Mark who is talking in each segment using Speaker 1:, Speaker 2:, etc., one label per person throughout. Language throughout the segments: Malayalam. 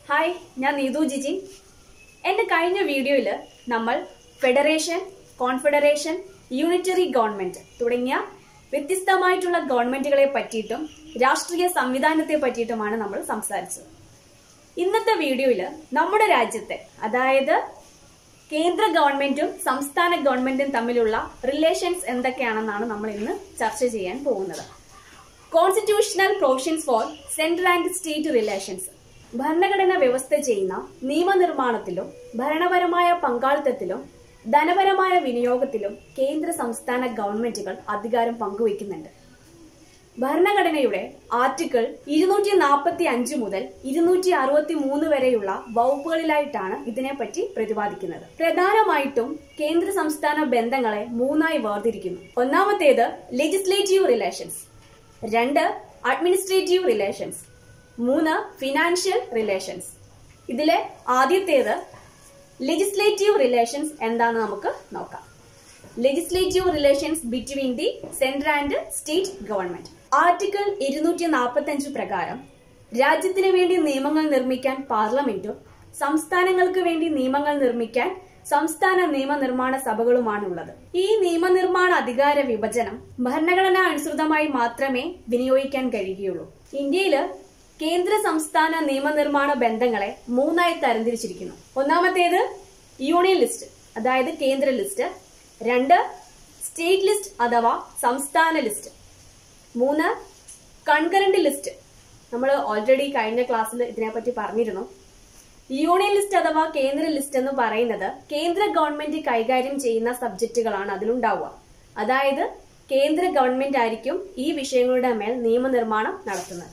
Speaker 1: ഹായ് ഞാൻ നീതു ജിജി എൻ്റെ കഴിഞ്ഞ വീഡിയോയിൽ നമ്മൾ ഫെഡറേഷൻ കോൺഫെഡറേഷൻ യൂണിറ്ററി ഗവൺമെന്റ് തുടങ്ങിയ വ്യത്യസ്തമായിട്ടുള്ള ഗവൺമെന്റുകളെ പറ്റിയിട്ടും രാഷ്ട്രീയ സംവിധാനത്തെ പറ്റിയിട്ടുമാണ് നമ്മൾ സംസാരിച്ചത് ഇന്നത്തെ വീഡിയോയിൽ നമ്മുടെ രാജ്യത്തെ അതായത് കേന്ദ്ര ഗവൺമെന്റും സംസ്ഥാന ഗവൺമെന്റും തമ്മിലുള്ള റിലേഷൻസ് എന്തൊക്കെയാണെന്നാണ് നമ്മൾ ഇന്ന് ചർച്ച ചെയ്യാൻ പോകുന്നത് constitutional provisions for central and state relations ഭരണഘടന വ്യവസ്ഥ ചെയ്യുന്ന നിയമനിർമ്മാണത്തിലും ഭരണപരമായ പങ്കാളിത്തത്തിലും ധനപരമായ വിനിയോഗത്തിലും കേന്ദ്ര സംസ്ഥാന ഗവൺമെന്റുകൾ അധികാരം പങ്കുവയ്ക്കുന്നുണ്ട് ഭരണഘടനയുടെ ആർട്ടിക്കിൾ ഇരുന്നൂറ്റി നാൽപ്പത്തി അഞ്ച് മുതൽ ഇരുന്നൂറ്റി അറുപത്തി മൂന്ന് വരെയുള്ള വകുപ്പുകളിലായിട്ടാണ് ഇതിനെപ്പറ്റി പ്രതിപാദിക്കുന്നത് പ്രധാനമായിട്ടും കേന്ദ്ര സംസ്ഥാന ബന്ധങ്ങളെ മൂന്നായി വേർതിരിക്കുന്നു ഒന്നാമത്തേത് ലെജിസ്ലേറ്റീവ് റിലേഷൻസ് രണ്ട് അഡ്മിനിസ്ട്രേറ്റീവ് റിലേഷൻസ് മൂന്ന് ഫിനാൻഷ്യൽ റിലേഷൻസ് ഇതിലെ ആദ്യത്തേത് ലെജിസ്ലേറ്റീവ് റിലേഷൻസ് എന്താണെന്ന് നമുക്ക് നോക്കാം legislative relations between the central and state government article ഇരുന്നൂറ്റി നാൽപ്പത്തി അഞ്ച് പ്രകാരം രാജ്യത്തിന് വേണ്ടി നിയമങ്ങൾ നിർമ്മിക്കാൻ പാർലമെന്റും സംസ്ഥാനങ്ങൾക്ക് വേണ്ടി നിയമങ്ങൾ നിർമ്മിക്കാൻ സംസ്ഥാന നിയമനിർമ്മാണ സഭകളുമാണുള്ളത് ഈ നിയമനിർമ്മാണ അധികാര വിഭജനം ഭരണഘടനാ അനുസൃതമായി മാത്രമേ വിനിയോഗിക്കാൻ കഴിയുകയുള്ളൂ ഇന്ത്യയില് കേന്ദ്ര സംസ്ഥാന നിയമനിർമ്മാണ ബന്ധങ്ങളെ മൂന്നായി തരംതിരിച്ചിരിക്കുന്നു ഒന്നാമത്തേത് യൂണിയൻ ലിസ്റ്റ് അതായത് കേന്ദ്ര ലിസ്റ്റ് രണ്ട് സ്റ്റേറ്റ് ലിസ്റ്റ് അഥവാ സംസ്ഥാന ലിസ്റ്റ് മൂന്ന് കൺകറന്റ് ലിസ്റ്റ് നമ്മൾ ഓൾറെഡി കഴിഞ്ഞ ക്ലാസ്സിൽ ഇതിനെപ്പറ്റി പറഞ്ഞിരുന്നു യൂണിയൻ ലിസ്റ്റ് അഥവാ കേന്ദ്ര ലിസ്റ്റ് എന്ന് പറയുന്നത് കേന്ദ്ര ഗവൺമെന്റ് കൈകാര്യം ചെയ്യുന്ന സബ്ജക്റ്റുകളാണ് അതിലുണ്ടാവുക അതായത് കേന്ദ്ര ഗവൺമെന്റ് ആയിരിക്കും ഈ വിഷയങ്ങളുടെ മേൽ നിയമനിർമ്മാണം നടത്തുന്നത്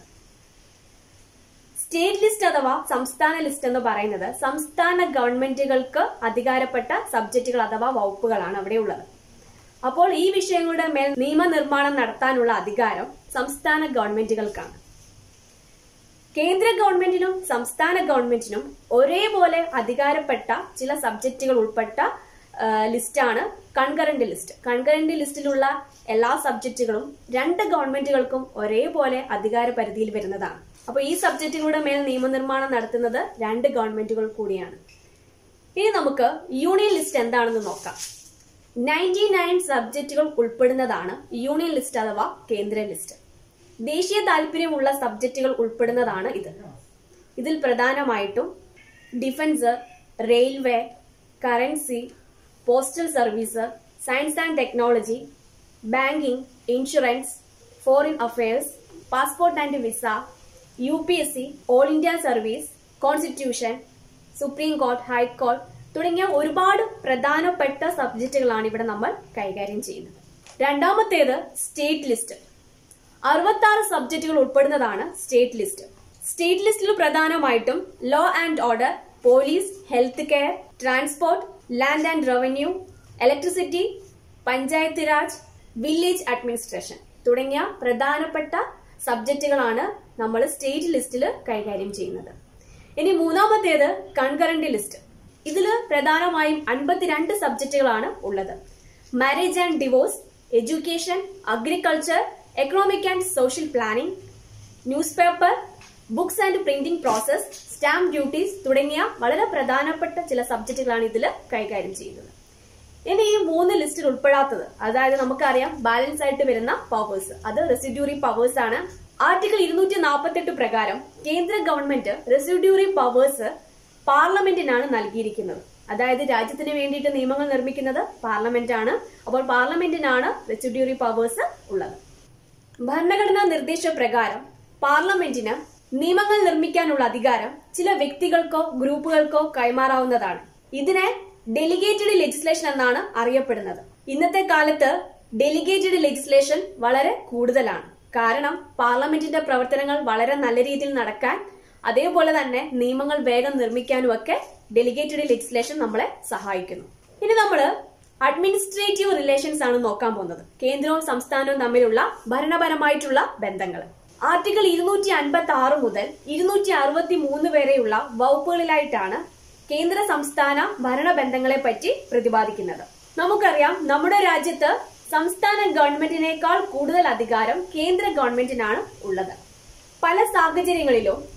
Speaker 1: സ്റ്റേറ്റ് ലിസ്റ്റ് അഥവാ സംസ്ഥാന ലിസ്റ്റ് എന്ന് പറയുന്നത് സംസ്ഥാന ഗവൺമെന്റുകൾക്ക് അധികാരപ്പെട്ട സബ്ജക്റ്റുകൾ അഥവാ വകുപ്പുകളാണ് അവിടെ ഉള്ളത് അപ്പോൾ ഈ വിഷയങ്ങളുടെ മേൽ നിയമനിർമ്മാണം നടത്താനുള്ള അധികാരം സംസ്ഥാന ഗവൺമെന്റുകൾക്കാണ് കേന്ദ്ര ഗവൺമെന്റിനും സംസ്ഥാന ഗവൺമെന്റിനും ഒരേപോലെ അധികാരപ്പെട്ട ചില സബ്ജക്റ്റുകൾ ഉൾപ്പെട്ട ആ, ലിസ്റ്റാണ് കൺകറന്റ് ലിസ്റ്റ് കൺകറന്റ് ലിസ്റ്റിലുള്ള എല്ലാ സബ്ജക്റ്റുകളും രണ്ട് ഗവൺമെന്റുകൾക്കും ഒരേപോലെ അധികാര പരിധിയിൽ വരുന്നതാണ് അപ്പോൾ ഈ സബ്ജക്റ്റുകളുടെ മേൽ നിയമനിർമ്മാണം നടത്തുന്നത് രണ്ട് ഗവൺമെന്റുകൾ കൂടിയാണ് ഇനി നമുക്ക് യൂണിയൻ ലിസ്റ്റ് എന്താണെന്ന് നോക്കാം നയൻറ്റി നയൻ സബ്ജക്റ്റുകൾ ഉൾപ്പെടുന്നതാണ് യൂണിയൻ ലിസ്റ്റ് അഥവാ കേന്ദ്ര ലിസ്റ്റ് ദേശീയ താല്പര്യമുള്ള സബ്ജക്റ്റുകൾ ഉൾപ്പെടുന്നതാണ് ഇത് ഇതിൽ പ്രധാനമായിട്ടും defence railway currency postal service science and technology banking insurance foreign affairs passport and visa U P S C all India service constitution supreme court high court തുടങ്ങിയ ഒരുപാട് പ്രധാനപ്പെട്ട സബ്ജക്റ്റുകളാണ് ഇവിടെ നമ്മൾ കൈകാര്യം ചെയ്യുന്നത് രണ്ടാമത്തേത് സ്റ്റേറ്റ് ലിസ്റ്റ് അറുപത്തി ആറ് സബ്ജക്റ്റുകൾ ഉൾപ്പെടുന്നതാണ് സ്റ്റേറ്റ് ലിസ്റ്റ് സ്റ്റേറ്റ് ലിസ്റ്റിൽ പ്രധാനമായിട്ടും law and order police health care transport land and revenue electricity panchayat raj village administration തുടങ്ങിയ പ്രധാനപ്പെട്ട സബ്ജക്റ്റുകളാണ് നമ്മൾ സ്റ്റേറ്റ് ലിസ്റ്റിൽ കൈകാര്യം ചെയ്യുന്നത് ഇനി മൂന്നാമത്തേത് കൺകറന്റ് ലിസ്റ്റ് ഇതിൽ പ്രധാനമായും അൻപത്തിരണ്ട് സബ്ജക്റ്റുകളാണ് ഉള്ളത് marriage and divorce education agriculture economic and social planning newspaper books and printing process stamp duties തുടങ്ങിയ വളരെ പ്രധാനപ്പെട്ട ചില സബ്ജക്റ്റുകളാണ് ഇതിൽ കൈകാര്യം ചെയ്യുന്നത് ഇനി ഈ മൂന്ന് ലിസ്റ്റിൽ ഉൾപ്പെടാത്തത് അതായത് നമുക്കറിയാം ബാലൻസ് ആയിട്ട് വരുന്ന പവേഴ്സ് അത് റെസിഡ്യൂറി പവേഴ്സ് ആണ് ആർട്ടിക്കിൾ ഇരുന്നൂറ്റി നാൽപ്പത്തി എട്ട് പ്രകാരം കേന്ദ്ര ഗവൺമെന്റ് റെസിഡ്യൂറി പവേഴ്സ് പാർലമെന്റിനാണ് നൽകിയിരിക്കുന്നത് അതായത് രാജ്യത്തിന് വേണ്ടിയിട്ട് നിയമങ്ങൾ നിർമ്മിക്കുന്നത് പാർലമെന്റ് ആണ് അപ്പോൾ പാർലമെന്റിനാണ് റെസിഡ്യൂറി പവേഴ്സ് ഉള്ളത് ഭരണഘടനാ നിർദ്ദേശപ്രകാരം പാർലമെന്റിന് നിയമങ്ങൾ നിർമ്മിക്കാനുള്ള അധികാരം ചില വ്യക്തികൾക്കോ ഗ്രൂപ്പുകൾക്കോ കൈമാറാവുന്നതാണ് ഇതിനെ ഡെലിഗേറ്റഡ് ലെജിസ്ലേഷൻ എന്നാണ് അറിയപ്പെടുന്നത് ഇന്നത്തെ കാലത്ത് ഡെലിഗേറ്റഡ് ലെജിസ്ലേഷൻ വളരെ കൂടുതലാണ് കാരണം പാർലമെന്റിന്റെ പ്രവർത്തനങ്ങൾ വളരെ നല്ല രീതിയിൽ നടക്കാൻ അതേപോലെ തന്നെ നിയമങ്ങൾ വേഗം നിർമ്മിക്കാനും ഒക്കെ ഡെലിഗേറ്റഡ് ലെജിസ്ലേഷൻ നമ്മളെ സഹായിക്കുന്നു ഇനി നമ്മള് അഡ്മിനിസ്ട്രേറ്റീവ് റിലേഷൻസ് ആണ് നോക്കാൻ പോകുന്നത് കേന്ദ്രവും സംസ്ഥാനവും തമ്മിലുള്ള ഭരണപരമായിട്ടുള്ള ബന്ധങ്ങൾ ആർട്ടിക്കിൾ ഇരുന്നൂറ്റി അൻപത്തി ആറ് മുതൽ ഇരുന്നൂറ്റി അറുപത്തി മൂന്ന് വരെയുള്ള വകുപ്പുകളിലായിട്ടാണ് കേന്ദ്ര സംസ്ഥാന ഭരണബന്ധങ്ങളെ പറ്റി പ്രതിപാദിക്കുന്നത് നമുക്കറിയാം നമ്മുടെ രാജ്യത്ത് സംസ്ഥാന ഗവൺമെന്റിനേക്കാൾ കൂടുതൽ അധികാരം കേന്ദ്ര ഗവൺമെന്റിനാണ് ഉള്ളത് പല സാഹചര്യങ്ങളിലും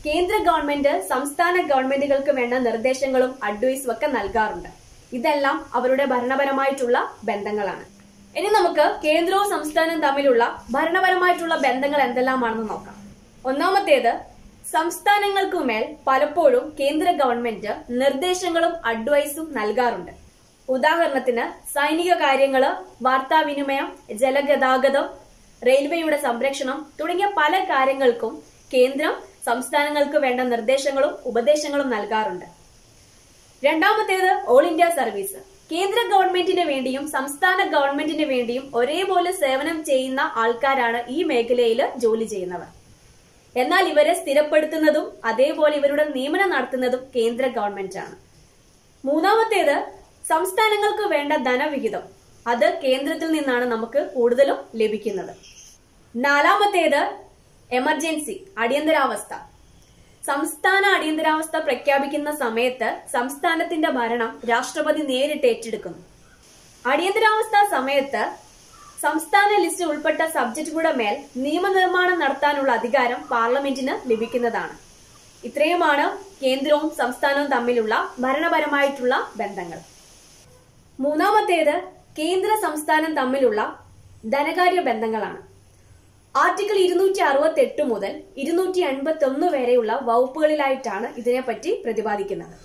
Speaker 1: കേന്ദ്ര ഗവൺമെന്റ് സംസ്ഥാന ഗവൺമെന്റുകൾക്ക് വേണ്ട നിർദ്ദേശങ്ങളും അഡ്വൈസും ഒക്കെ നൽകാറുണ്ട് ഇതെല്ലാം അവരുടെ ഭരണപരമായിട്ടുള്ള ബന്ധങ്ങളാണ് ഇനി നമുക്ക് കേന്ദ്രവും സംസ്ഥാനവും തമ്മിലുള്ള ഭരണപരമായിട്ടുള്ള ബന്ധങ്ങൾ എന്തെല്ലാമാണെന്ന് നോക്കാം ഒന്നാമത്തേത് സംസ്ഥാനങ്ങൾക്കുമേൽ പലപ്പോഴും കേന്ദ്ര ഗവൺമെന്റ് നിർദ്ദേശങ്ങളും അഡ്വൈസും നൽകാറുണ്ട് ഉദാഹരണത്തിന് സൈനിക കാര്യങ്ങള് വാർത്താവിനിമയം ജലഗതാഗതം റെയിൽവേയുടെ സംരക്ഷണം തുടങ്ങിയ പല കാര്യങ്ങൾക്കും കേന്ദ്രം സംസ്ഥാനങ്ങൾക്ക് വേണ്ട നിർദ്ദേശങ്ങളും ഉപദേശങ്ങളും നൽകാറുണ്ട് രണ്ടാമത്തേത് ഓൾ ഇന്ത്യ സർവീസ് കേന്ദ്ര ഗവൺമെന്റിന് വേണ്ടിയും സംസ്ഥാന ഗവൺമെന്റിന് വേണ്ടിയും ഒരേപോലെ സേവനം ചെയ്യുന്ന ആൾക്കാരാണ് ഈ മേഖലയിൽ ജോലി ചെയ്യുന്നവർ എന്നാൽ ഇവരെ സ്ഥിരപ്പെടുത്തുന്നതും അതേപോലെ ഇവരുടെ നിയമനം നടത്തുന്നതും കേന്ദ്ര ഗവൺമെന്റ് ആണ് മൂന്നാമത്തേത് സംസ്ഥാനങ്ങൾക്ക് വേണ്ട ധനവിഹിതം അത് കേന്ദ്രത്തിൽ നിന്നാണ് നമുക്ക് കൂടുതലും ലഭിക്കുന്നത് നാലാമത്തേത് എമർജൻസി അടിയന്തരാവസ്ഥ സംസ്ഥാന അടിയന്തരാവസ്ഥ പ്രഖ്യാപിക്കുന്ന സമയത്ത് സംസ്ഥാനത്തിന്റെ ഭരണം രാഷ്ട്രപതി നേരിട്ട് ഏറ്റെടുക്കുന്നു അടിയന്തരാവസ്ഥ സമയത്ത് സംസ്ഥാന ലിസ്റ്റിൽ ഉൾപ്പെട്ട സബ്ജക്റ്റുകളുടെ മേൽ നിയമനിർമ്മാണം നടത്താനുള്ള അധികാരം പാർലമെന്റിന് ലഭിക്കുന്നതാണ് ഇത്രയുമാണ് കേന്ദ്രവും സംസ്ഥാനവും തമ്മിലുള്ള ഭരണപരമായിട്ടുള്ള ബന്ധങ്ങൾ മൂന്നാമത്തേത് കേന്ദ്ര സംസ്ഥാനം തമ്മിലുള്ള ധനകാര്യ ബന്ധങ്ങളാണ് ആർട്ടിക്കിൾ ഇരുന്നൂറ്റി അറുപത്തി എട്ട് മുതൽ ഇരുന്നൂറ്റി എൺപത്തി ഒന്ന് വരെയുള്ള വകുപ്പുകളിലായിട്ടാണ് ഇതിനെപ്പറ്റി പ്രതിപാദിക്കുന്നത്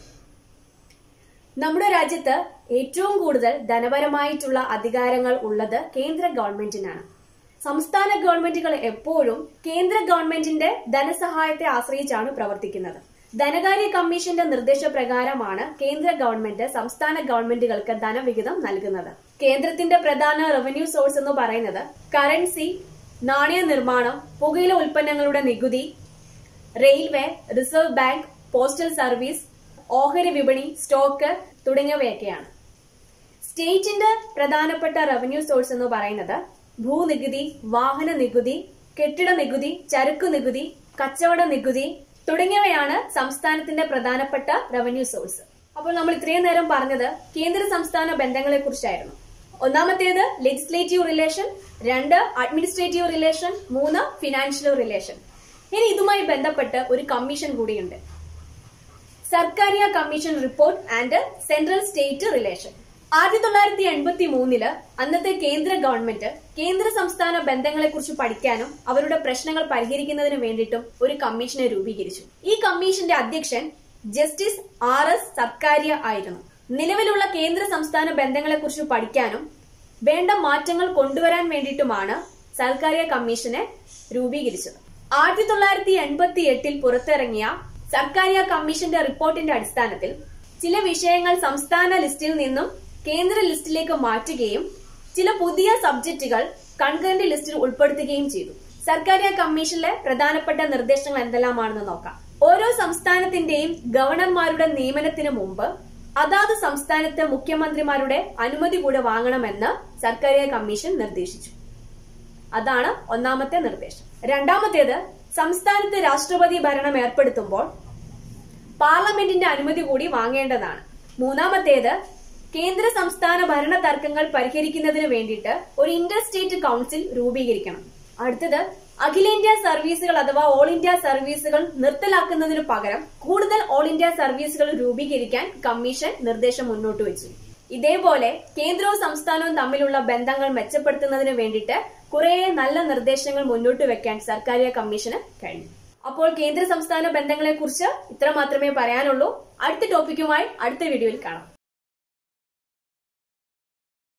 Speaker 1: നമ്മുടെ രാജ്യത്ത് ഏറ്റവും കൂടുതൽ ധനപരമായിട്ടുള്ള അധികാരങ്ങൾ ഉള്ളത് കേന്ദ്ര ഗവൺമെന്റിനാണ് സംസ്ഥാന ഗവൺമെന്റുകൾ എപ്പോഴും കേന്ദ്ര ഗവൺമെന്റിന്റെ ധനസഹായത്തെ ആശ്രയിച്ചാണ് പ്രവർത്തിക്കുന്നത് ധനകാര്യ കമ്മീഷന്റെ നിർദ്ദേശപ്രകാരമാണ് കേന്ദ്ര ഗവൺമെന്റ് സംസ്ഥാന ഗവൺമെന്റുകൾക്ക് ധനവിഹിതം നൽകുന്നത് കേന്ദ്രത്തിന്റെ പ്രധാന റവന്യൂ സോഴ്സ് എന്ന് പറയുന്നത് കറൻസി നാണയ നിർമ്മാണം പുകയില ഉൽപ്പന്നങ്ങളുടെ നികുതി railway reserve bank postal service ഓഹരി വിപണി സ്റ്റോക്ക് തുടങ്ങിയവയൊക്കെയാണ് സ്റ്റേറ്റിന്റെ പ്രധാനപ്പെട്ട റവന്യൂ സോഴ്സ് എന്ന് പറയുന്നത് ഭൂനികുതി വാഹന നികുതി കെട്ടിട നികുതി ചരക്കു നികുതി കച്ചവട നികുതി തുടങ്ങിയവയാണ് സംസ്ഥാനത്തിന്റെ പ്രധാനപ്പെട്ട റവന്യൂ സോഴ്സ് അപ്പോൾ നമ്മൾ ഇത്രയും നേരം പറഞ്ഞത് കേന്ദ്ര സംസ്ഥാന ബന്ധങ്ങളെ കുറിച്ചായിരുന്നു ഒന്നാമത്തേത് ലെജിസ്ലേറ്റീവ് റിലേഷൻ രണ്ട് അഡ്മിനിസ്ട്രേറ്റീവ് റിലേഷൻ മൂന്ന് ഫിനാൻഷ്യൽ റിലേഷൻ ഇനി ഇതുമായി ബന്ധപ്പെട്ട് ഒരു കമ്മീഷൻ കൂടിയുണ്ട് Sarkaria commission report and central state relation ആയിരത്തി തൊള്ളായിരത്തി എൺപത്തി മൂന്നില് അന്നത്തെ കേന്ദ്ര ഗവൺമെന്റ് കേന്ദ്ര സംസ്ഥാന ബന്ധങ്ങളെക്കുറിച്ച് പഠിക്കാനും അവരുടെ പ്രശ്നങ്ങൾ പരിഹരിക്കുന്നതിന് വേണ്ടിയിട്ടും ഒരു കമ്മീഷനെ രൂപീകരിച്ചു ഈ കമ്മീഷന്റെ അധ്യക്ഷൻ ജസ്റ്റിസ് ആർ എസ് സർക്കാരിയ ആയിരുന്നു നിലവിലുള്ള കേന്ദ്ര സംസ്ഥാന ബന്ധങ്ങളെക്കുറിച്ച് പഠിക്കാനും വേണ്ട മാറ്റങ്ങൾ കൊണ്ടുവരാൻ വേണ്ടിയിട്ടുമാണ് സർക്കാരിയ കമ്മീഷനെ രൂപീകരിച്ചത് ആയിരത്തി തൊള്ളായിരത്തി എൺപത്തി എട്ടിൽ പുറത്തിറങ്ങിയ സർക്കാരിയ കമ്മീഷന്റെ റിപ്പോർട്ടിന്റെ അടിസ്ഥാനത്തിൽ ചില വിഷയങ്ങൾ സംസ്ഥാന ലിസ്റ്റിൽ നിന്നും കേന്ദ്ര ലിസ്റ്റിലേക്ക് മാറ്റുകയും ചില പുതിയ സബ്ജക്റ്റുകൾ കൺകറന്റ് ലിസ്റ്റിൽ ഉൾപ്പെടുത്തുകയും ചെയ്തു സർക്കാരിയ കമ്മീഷനിലെ പ്രധാനപ്പെട്ട നിർദ്ദേശങ്ങൾ എന്തെല്ലാമാണെന്ന് നോക്കാം ഓരോ സംസ്ഥാനത്തിന്റെയും ഗവർണർമാരുടെ നിയമനത്തിന് മുമ്പ് അതാത് സംസ്ഥാനത്തെ മുഖ്യമന്ത്രിമാരുടെ അനുമതി കൂടെ വാങ്ങണമെന്ന് സർക്കാരിയ കമ്മീഷൻ നിർദ്ദേശിച്ചു അതാണ് ഒന്നാമത്തെ നിർദ്ദേശം രണ്ടാമത്തേത് സംസ്ഥാനത്ത് രാഷ്ട്രപതി ഭരണം ഏർപ്പെടുത്തുമ്പോൾ പാർലമെന്റിന്റെ അനുമതി കൂടി വാങ്ങേണ്ടതാണ് മൂന്നാമത്തേത് കേന്ദ്ര സംസ്ഥാന ഭരണ തർക്കങ്ങൾ പരിഹരിക്കുന്നതിന് വേണ്ടിയിട്ട് ഒരു ഇന്റർ സ്റ്റേറ്റ് കൗൺസിൽ രൂപീകരിക്കണം അടുത്തത് അഖിലേന്ത്യാ സർവീസുകൾ അഥവാ ഓൾ ഇന്ത്യ സർവീസുകൾ നിർത്തലാക്കുന്നതിനു പകരം കൂടുതൽ ഓൾ ഇന്ത്യ സർവീസുകൾ രൂപീകരിക്കാൻ കമ്മീഷൻ നിർദ്ദേശം മുന്നോട്ട് വെച്ചു ഇതേപോലെ കേന്ദ്രവും സംസ്ഥാനവും തമ്മിലുള്ള ബന്ധങ്ങൾ മെച്ചപ്പെടുത്തുന്നതിന് വേണ്ടിയിട്ട് കുറെ നല്ല നിർദ്ദേശങ്ങൾ മുന്നോട്ട് വെക്കാൻ സർക്കാരിയ കമ്മീഷന് കഴിഞ്ഞു അപ്പോൾ കേന്ദ്ര സംസ്ഥാന ബന്ധങ്ങളെ കുറിച്ച് ഇത്ര മാത്രമേ പറയാനുള്ളൂ അടുത്ത ടോപ്പിക്കുമായി അടുത്ത വീഡിയോയിൽ കാണാം